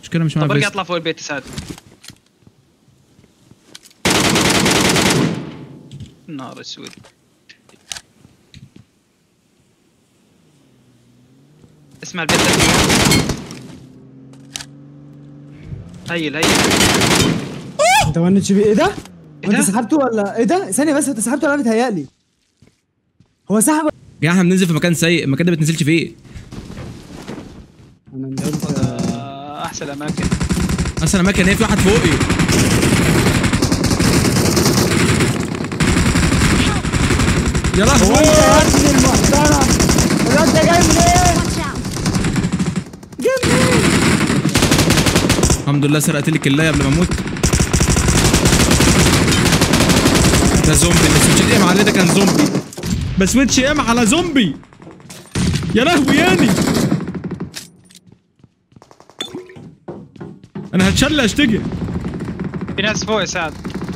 مشكله مش طب معايا ارجع فيست اطلع فوق البيت سعد نار اسود اسمع البيت ده هيل هيل انت ما نتش بيه ايه ده؟ إيه انت ده؟ سحبته ولا ايه ده؟ ثانية بس انت سحبته ولا انا متهيألي؟ هو سحب يا احنا بننزل في مكان سيء المكان ده ما بتنزلش فيه انا نزلت آه، احسن اماكن اصلا اماكن ايه في واحد فوقي يا هو لهوي انت يا ابن المحترم هو انت جاي منين؟ Watch out! جاي منين؟ الحمد لله سرقت لي الكلايه قبل ما اموت ده زومبي ده سويتش ام عليه ده كان زومبي بسويتش ام على زومبي يا لهوي ياني انا هتشل اشتكي في ناس فوق يا سعد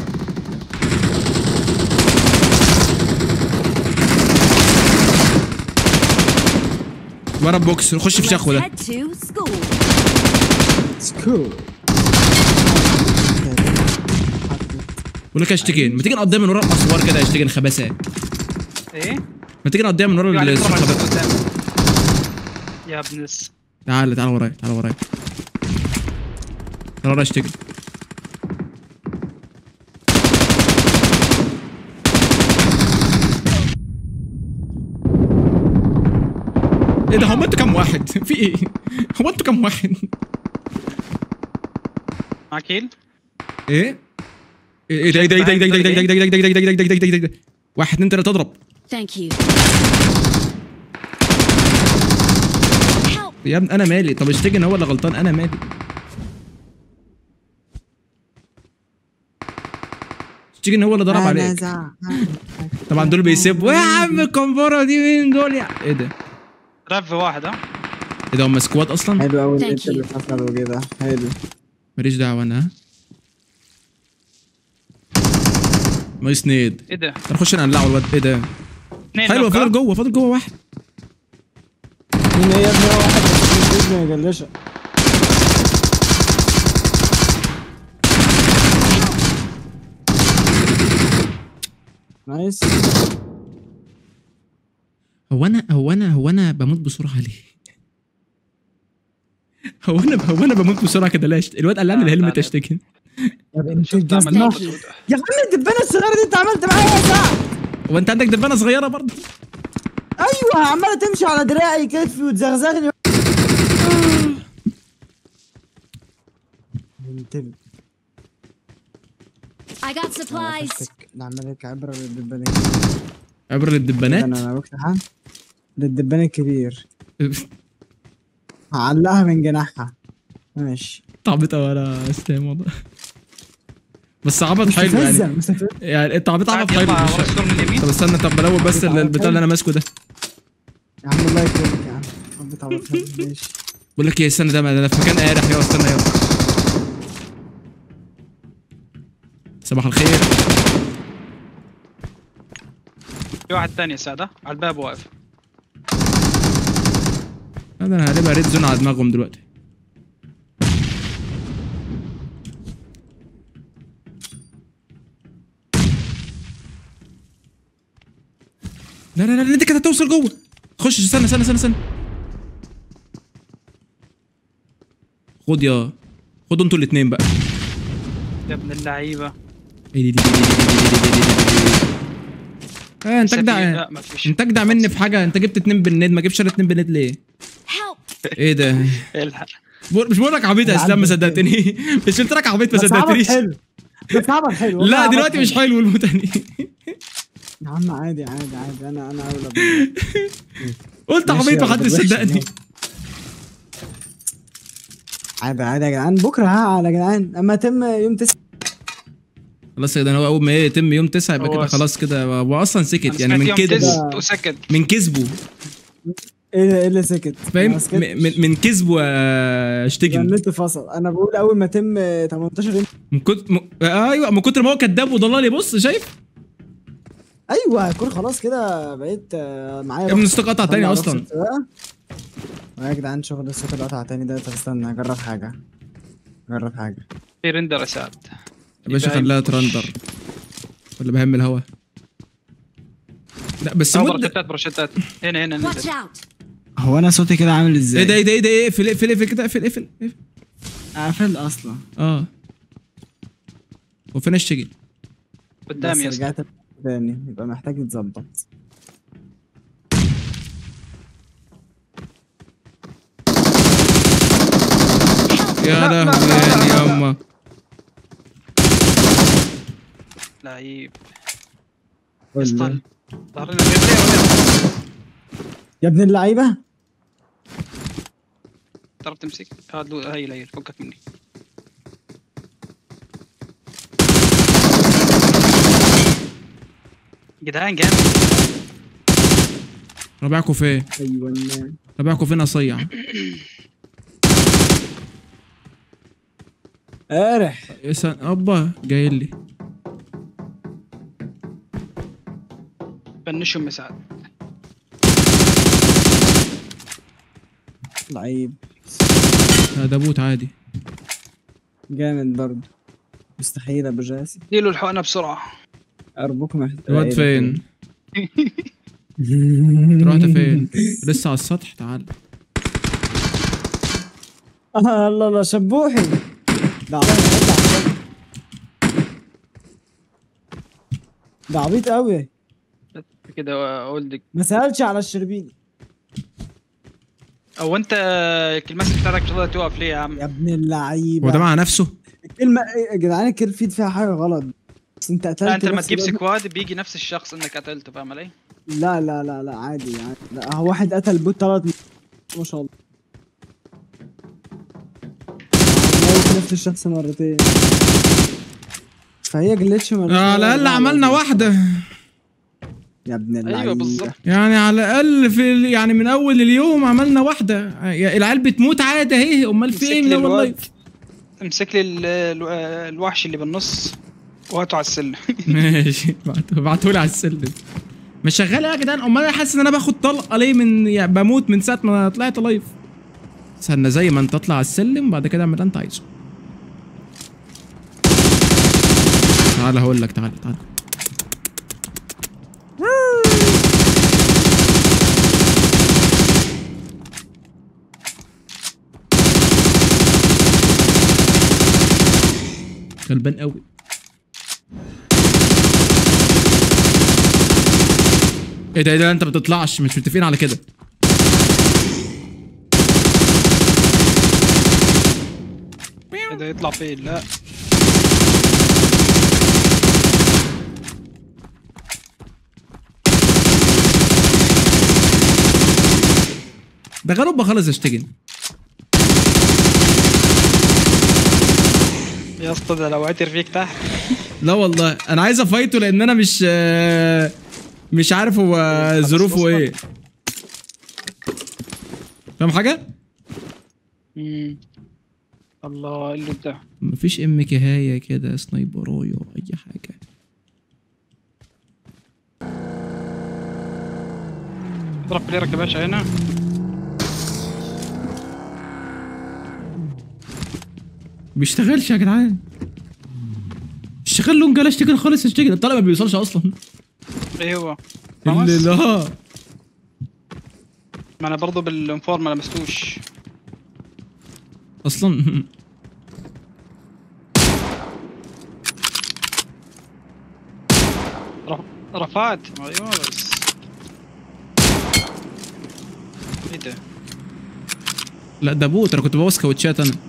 ورا بوكس خش في Let's شخو ده head to school. سكول بقول لك اشتكي ما تيجي نقضيها من ورا الاسوار كده اشتكي الخباثه ايه؟ ما تيجي نقضيها من ورا في واحد السور يتفرج خباثة. قدام. يا ابن الس تعال تعال ورايا تعال ورايا تعال ورايا اشتكي ايه ده هم انتوا كام واحد؟ في ايه؟ هو انتوا كام واحد؟ معك هيل ايه؟ ايه ده ايه ده ايه ده ايه ده ايه ده ايه ده ايه ده ايه ده ايه ده ايه ده ايه ده واحد اتنين تلاته اضرب Thank you. Help! يا ابني انا مالي طب اشتكي ان هو اللي غلطان انا مالي اشتكي ان هو اللي ضرب عليك طبعا دول بيسيبوا يا عم الكمبوره دي مين دول يا ايه ده؟ رف واحد ها ايه ده هم سكواد اصلا؟ حلو قوي Thank الانت اللي you. حصل وكده حلو ماليش دعوه انا ها؟ نايس نيد ايه ده؟ نخش نقلعه الواد ايه ده؟ اثنين حلو نوك، ها؟ فاضل جوه فاضل جوه واحد مين هي يا ابني هو واحد بس ما يجلش نايس هو انا هو انا هو انا بموت بسرعه ليه؟ هو انا هو انا بموت بسرعه كده ليش؟ الواد قال لي لا، الهلمت لا. اشتكي طب انت تعمل الجزمة نار سود. يا عم الدبانة الصغيرة دي انت عملت معايا ايه ساعة هو انت عندك دبانه صغيره برضه ايوه عمالة تمشي على دراعي كتفي وتزغزغني انتبه I got supplies. نعمل عبرة للدبانة عبر الدبانات انا انا بفتحها للدبان الكبير هعلقها من جناحها ماشي تعبيط قوي انا اسلام والله بس عبط حلو مستفزة يعني مستفزة يعني انت عبيط عبط سعد حلو يطلع مش- ورا السور من اليمين طب استنى طب بلون بس ال- البتاع اللي انا ماسكه ده يا عم الله يكرمك يا عم حبيت اعرف ماشي بقول لك ايه استنى ده انا في مكان قارح يا استنى يا صباح الخير في واحد ثاني يا سعد ها؟ على الباب واقف لا ده انا هقلبها ريد زون على دماغهم دلوقتي لا لا لا انت كده هتوصل جوه خش استنى استنى استنى استنى خد يا خدوا انتوا الاثنين بقى يا ابن اللعيبه ايه دي دي دي دي دي دي دي دي دي دي. اه انت سفينة. اجدع لا ما فيش انت اجدع مني في حاجه انت جبت اتنين بالند ما جبتش انا اتنين بالند ليه Help! ايه ده الحق بقول- مش بقول لك عبيط يا يا اسلام ما عم صدقتني مش قلت لك عبيط ما بس عبط صدقتنيش حلو بس عبط حلو والله لا عبط دلوقتي مش حلو المتاني يا عم عادي عادي عادي انا انا اولى بيه. قلت ماشي عبيط يا محدش وحش صدقني ماشي. عادي عادي يا جدعان بكره ها يا جدعان اما يتم يوم 9 خلاص كده هو اول ما يتم يوم 9 يبقى هو كده س- خلاص كده هو اصلا سكت أنا يعني سمعت من يوم كذبه تسعة وسكت من كذبه ايه ده ايه اللي سكت فاهم ما سكتش. م- من من كذبه ده اشتكي النت فصل انا بقول اول ما يتم 18 يوم من كتر م... ايوه من كتر ما هو كذاب وضلالي بص شايف ايوه هكون خلاص كده بقيت آه، معايا يا ابني رخصة. الصوت قطع تاني طلع اصلا رخصة سواقة. يا جدعان شغل الصوت اللي قطع تاني ده طب استنى اجرب حاجه جرب حاجه في رندر اساد يا باشا يبقى خليها يبقى- ترندر ولا بهم الهوا لا بس او مد بروشتات بروشتات هنا هنا Watch نزل out! هو انا صوتي كده عامل ازاي ايه ده ايه ده ايه ده ايه اقفل اقفل اقفل كده اقفل اقفل اقفل. قافل اصلا اه وفين الشجن قدامي يا بس اسطى رجعت تاني يبقى محتاج يتظبط يا لا، لا، لهوي لا، لا، يعني لا. يما لعيب قول لي. اسطل ظهرنا في بلاي يا ابن اللعيبه تعرف تمسك هادو هاي هي فكك مني جدعان جامد ربعكوا فين ايوه ربعكوا فين اصيع قارح يا سن ابا جاي لي فنشهم مساعد لعيب لا ده بوت عادي جامد برضه مستحيل ابو جاسم ديله الحقنه بسرعه ارجوك محتاج الواد فين رحت فين لسه على السطح تعال آه الله الله شبوحي ده عبيط ده عبيط قوي كده اقول ما سالش على الشربيني او انت المسك بتاعتك مش راضي توقف ليه يا عم يا ابن اللعيبه هو ده مع نفسه الكلمه إيه يا جدعان الكل فيد فيها حاجه غلط بس انت قتلت لا انت لما نفس تجيب الواد. سكواد بيجي نفس الشخص انك قتلته فاهم علي؟ لا لا لا لا عادي عادي لا هو واحد قتل بوت ثلاث ما شاء الله موت نفس الشخص مرتين فهي جلتش مرتين على الاقل عملنا واحده يا ابن اللعيبه ايوه بالظبط يعني على الاقل في ال- يعني من اول اليوم عملنا واحده يا العيال بتموت عادي اهي امال في امسك ايه لي من والله الواد. امسك لي ال- ال- الوحش اللي بالنص وهاته على السلم ماشي ابعتولي على السلم مش شغال يا جدعان امال انا حاسس ان انا باخد طلقه ليه من يعني بموت من ساعه ما طلعت لايف استنى زي ما انت تطلع على السلم بعد كده اعمل اللي انت عايزه تعال هقول لك تعال تعال غلبان قوي ايه ده ايه ده انت ما بتطلعش مش متفقين على كده ايه ده يطلع فين لا ده غالبا خلص اشتجن يا اسطى ده لو عتر فيك تحت لا والله انا عايز افايته لان انا مش آه، مش عارف هو ظروفه ايه فاهم حاجه مم. الله اللي ده مفيش ام كهايه كده سنايبرايه اي حاجه اضرب بليرك يا باشا هنا بيشتغلش يا جدعان اشتغل لون جال اشتغل خالص اشتغل الطلب ما بيوصلش اصلا ايوه اللي خلاص. لا ما انا برضه بالانفور ما لمستوش اصلا رف- رفعت ايوه بس ايه ده لا ده بوت انا كنت ببص كاوتشات انا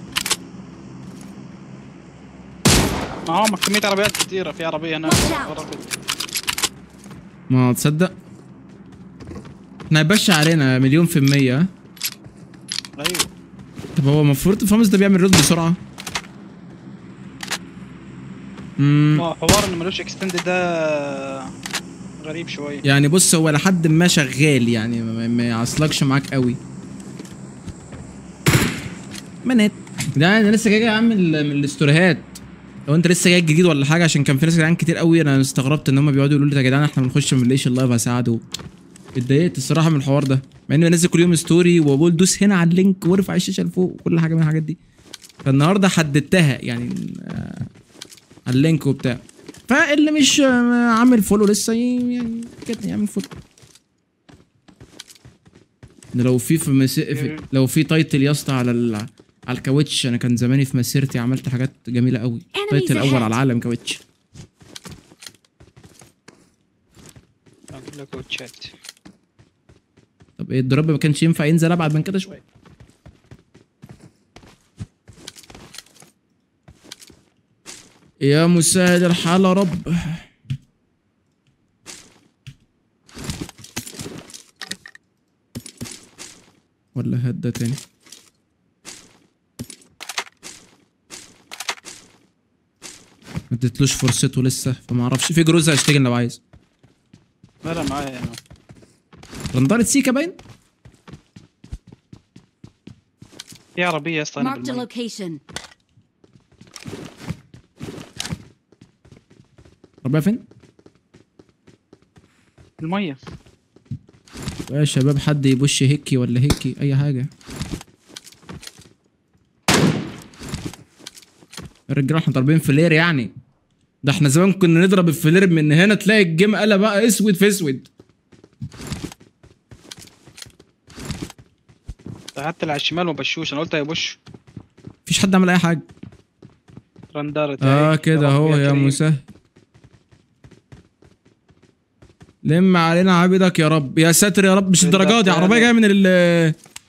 ما هو كمية عربيات كتيرة في عربية هنا Watch out. غرقت. ما تصدق احنا هيبش علينا مليون في المية ها؟ ايوه طب هو المفروض الفامس ده بيعمل رد بسرعة امم ما هو حوار انه ملوش اكستند ده غريب شوية يعني بص هو لحد ما شغال يعني ما, ما يعصلكش معاك قوي منت ده انا لسه جاي اعمل من الاستوريهات لو انت لسه جاي جديد ولا حاجه عشان كان في ناس جدعان كتير قوي انا استغربت ان هم بيقعدوا يقولوا لي يا جدعان احنا بنخش ما بنلاقيش اللايف هساعده اتضايقت الصراحه من الحوار ده مع اني بنزل كل يوم ستوري وبقول دوس هنا على اللينك وارفع الشاشه لفوق وكل حاجه من الحاجات دي فالنهارده حددتها يعني آه، على اللينك وبتاع فاللي مش آه، عامل فولو لسه ي- يعني كده يعمل فولو ده لو في في, مس... في لو في تايتل يا اسطى على ال... على الكاوتش انا كان زماني في مسيرتي عملت حاجات جميله قوي التايتل الاول على العالم كاوتش اقول لك واتشات طب ايه الدروب ما كانش ينفع ينزل ابعد من كده شويه يا مساعد الحال يا رب ولا هدا تاني ما اديتلوش فرصته لسه فما اعرفش في جروز هشتغل لو عايز لا لا معايا انا رندارة سيكا باين في عربيه يا اسطى هنا Marked a بالمي. location. ربنا فين الميه يا شباب حد يبش هيكي ولا هيكي اي حاجه الرجاله احنا ضاربين فلير يعني ده احنا زمان كنا نضرب الفلير من هنا تلاقي الجيم قلب بقى اسود في اسود حتى اللي على الشمال ما بشوش انا قلت هيبش مفيش حد عمل اي حاجه رندارة اه هاي. كده رب اهو يا كريم. مسهل لم علينا عبيدك يا رب يا ساتر يا رب مش الدرجات دي عربيه جايه من ال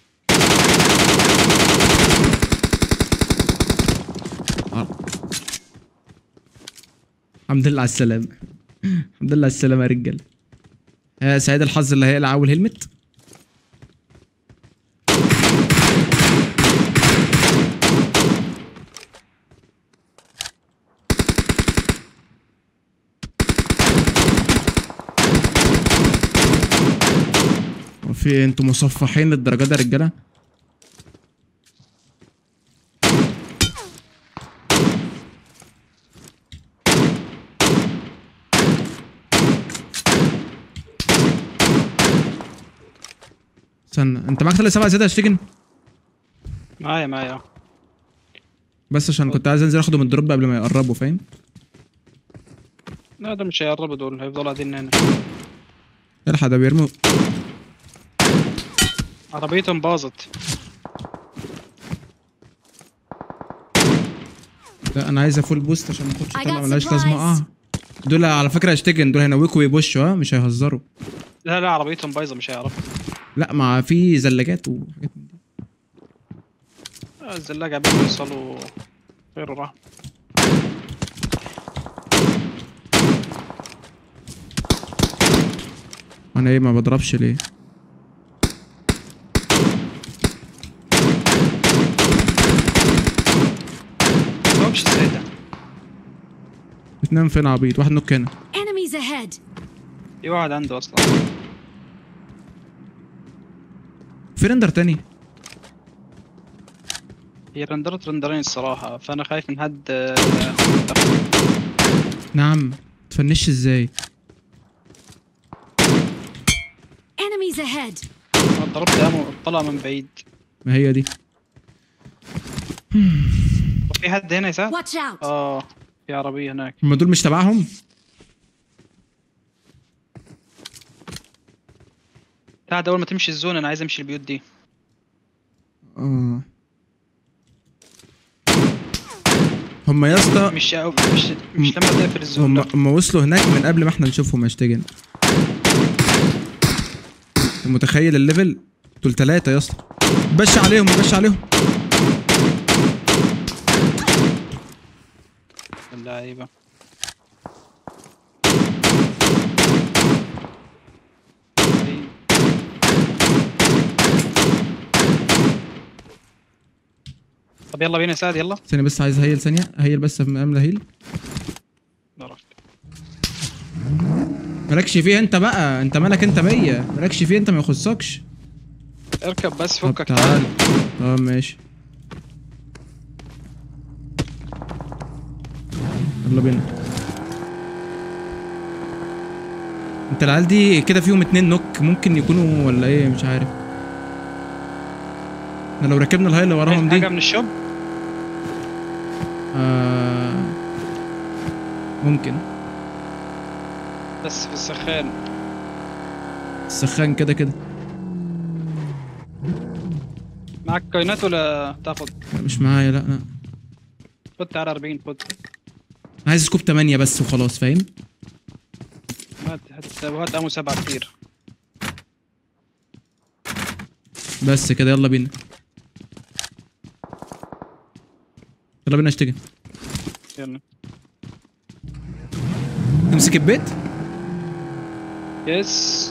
الحمد لله على السلامة الحمد لله على السلامة يا رجال يا سعيد الحظ اللي هيقلع أول هيلمت وفي إيه؟ انتوا مصفحين للدرجة دي يا رجالة استنى انت معاك ثلاث سبعة زيادة اشتكن معايا معايا بس عشان كنت عايز انزل اخده من الدروب قبل ما يقربوا فاهم لا ده مش هيقربوا دول هيفضلوا قاعدين هنا الحق ده بيرموا عربيتهم باظت لا انا عايز فول بوست عشان ما اخدش I got طلقه ملهاش لازمه supplies. اه دول على فكره اشتكن دول هينوكوا ويبشوا ها مش هيهزروا لا لا عربيتهم بايظه مش هيعرفوا لا مع في زلاجات وحاجات من دي آه، الزلاجة قبل ما يوصلوا خير ورحمة انا ايه ما بضربش ليه ما مش ازاي ده بتنام فين عبيط واحد نوك هنا Enemies ahead. في واحد عنده اصلا في رندر تاني هي رندرت رندرين الصراحة فأنا خايف من حد آه، نعم تفنش ازاي Enemies ahead. أنا ضربت أمو طلع من بعيد ما هي دي وفي حد هنا يساعد؟ Watch out. اه في عربية هناك هم دول مش تبعهم تعال أول ما تمشي الزون أنا عايز أمشي البيوت دي اه هم يا اسطى مش مش مش لما تقفل الزون هم لا هم وصلوا هناك من قبل ما احنا نشوفهم اشتجن متخيل الليفل دول تلاتة يا اسطى بش عليهم بش عليهم اللعيبة طيب. طب يلا بينا سعد يلا ثانية بس عايز هيل ثانية هيل بس املى هيل ضربت. مالكش فيه انت بقى انت مالك انت مية مالكش فيه انت ما يخصكش اركب بس طب فكك تعال اه ماشي يلا بينا انت العيال دي كده فيهم اتنين نوك ممكن يكونوا ولا ايه مش عارف احنا لو ركبنا الهاي اللي وراهم عايز دي حاجة من الشوب آه ممكن بس في السخان السخان كده كده معك كوينات ولا تاخذ لا، مش معايا لا لا خد تعال 40 خد عايز سكوب 8 بس وخلاص فاهم هات هات وهات امو سبعة كثير بس كده يلا بينا يلا بينا اشتغل يلا تمسك البيت يس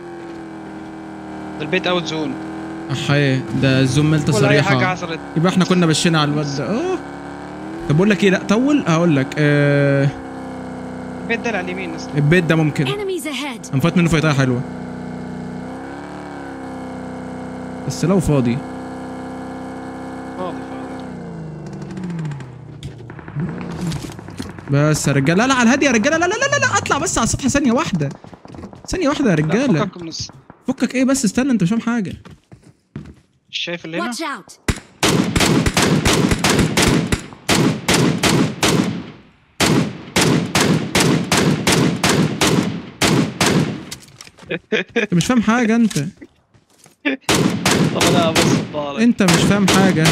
ده البيت اوت زون احي ده الزوم ملته ولا اي حاجه صريحه حصلت يبقى احنا كنا بشينا على الواد ده اه طب بقول لك ايه لا طول هقول لك آه البيت ده على اليمين اصلا البيت ده ممكن Enemies ahead. هنفوت منه فايتايه حلوه بس لو فاضي فاضي فاضي بس يا رجاله لا لا على الهادي يا رجاله لا لا لا لا, لا اطلع بس على السطح ثانيه واحده ثانيه واحده يا لا رجاله فكك من الس- فكك ايه بس استنى انت مش فاهم حاجه شايف اللي هنا Watch out. انت مش فاهم حاجه انت طب انا ابص الطارق انت مش فاهم حاجه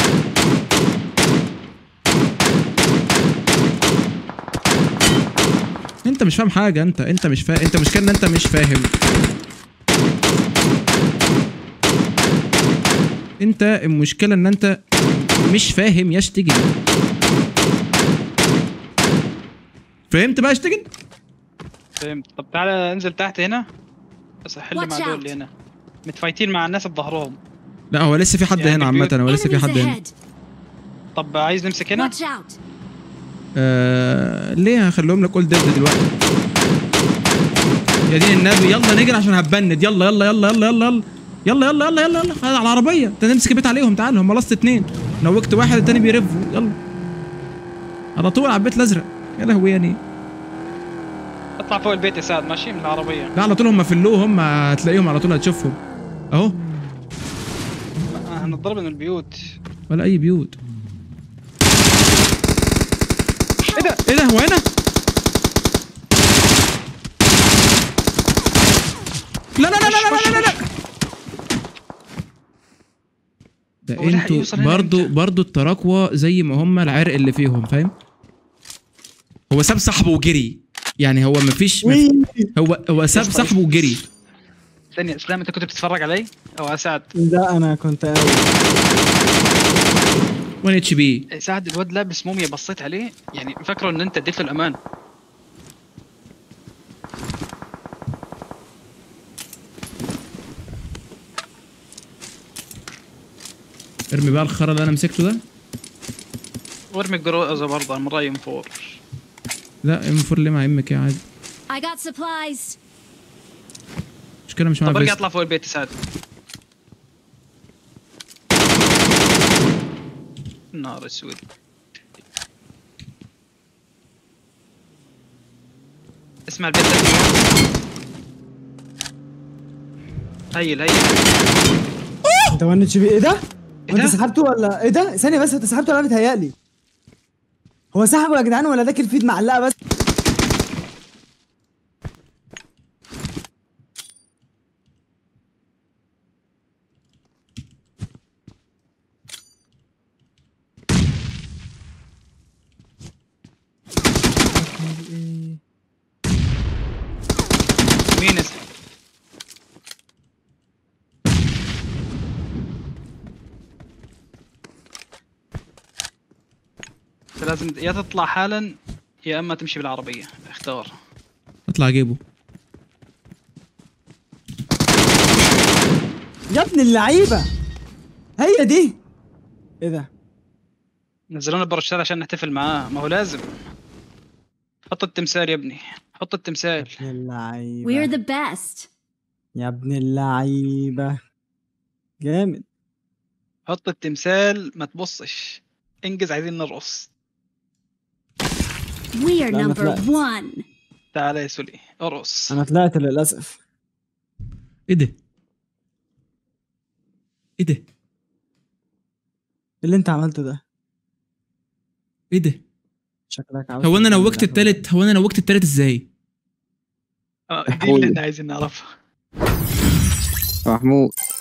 انت مش فاهم حاجه انت انت مش فاهم انت مشكلة ان انت مش فاهم انت المشكله ان انت مش فاهم يا اشتجن فهمت بقى اشتجن فهمت طب تعالى انزل تحت هنا بس احل Watch مع دول out. اللي هنا متفايتين مع الناس بظهرهم لا هو لسه في حد يعني هنا عامه البيوت- هو لسه في Enemies حد هنا ahead. طب عايز نمسك هنا Watch out. آه ليه هخليهم لك اول ديد دلوقتي يا دين النبي يلا نجري عشان هتبند يلا يلا يلا يلا يلا يلا يلا يلا يلا يلا على العربيه انت نمسك البيت عليهم تعالوا هم لاست اتنين نوكت واحد التاني بيرف يلا على طول على البيت الازرق يا لهوي يعني اطلع فوق البيت يا سعد ماشي من العربيه لا على طول هم فلوه هم هتلاقيهم على طول هتشوفهم اهو هنضرب من البيوت ولا اي بيوت ايه ده ايه ده هو هنا لا لا لا لا لا لا لا, لا. ده هو لحق انتوا يوصل هنا برضو امتى؟ برضو التراكوة زي ما هم العرق اللي فيهم فاهم هو ساب صاحبه وجري يعني هو مفيش مف... هو هو ساب يسطا، صاحبه وجري ثانية اسلام انت كنت بتتفرج علي او على سعد لا انا كنت قاوي 1 اتش بي إيه، سعد الواد لابس موميا بصيت عليه يعني فاكره ان انت اديت له الامان ارمي بقى الخرا اللي انا مسكته ده وارمي الجروزه برضه من رايي فور لا ام 4 ليه مع ام كي عادي I got supplies. مشكلة مش طب معايا ارجع فيست اطلع فوق البيت يا سعد نار اسود اسمع البيت ده هيل هيل انت وين بي ايه ده؟ إيه انت ده؟ سحبته ولا ايه ده؟ ثانية بس انت سحبته ولا انا متهيألي؟ هو سحبه يا جدعان ولا ده الفيد معلقة بس؟ مين اسمه أنت لازم يا تطلع حالا يا اما تمشي بالعربيه اختار اطلع اجيبه يا ابن اللعيبة هي دي ايه ده؟ نزلونا برا الشارع عشان نحتفل معاه ما هو لازم حط التمثال يا ابني حط التمثال يا اللعيبة We're the best. يا ابن اللعيبة جامد حط التمثال ما تبصش انجز عايزين نرقص We are لا، أنا number طلعت. one. تعال يا سولي ارقص انا طلعت للأسف ايه ده ايه ده إيه اللي انت عملته ده؟ ايه ده شكلك عاوز هو انا تكمل نوكت القهوة. التالت هو انا نوكت التالت ازاي آه، دي اللي احنا عايزين نعرفها محمود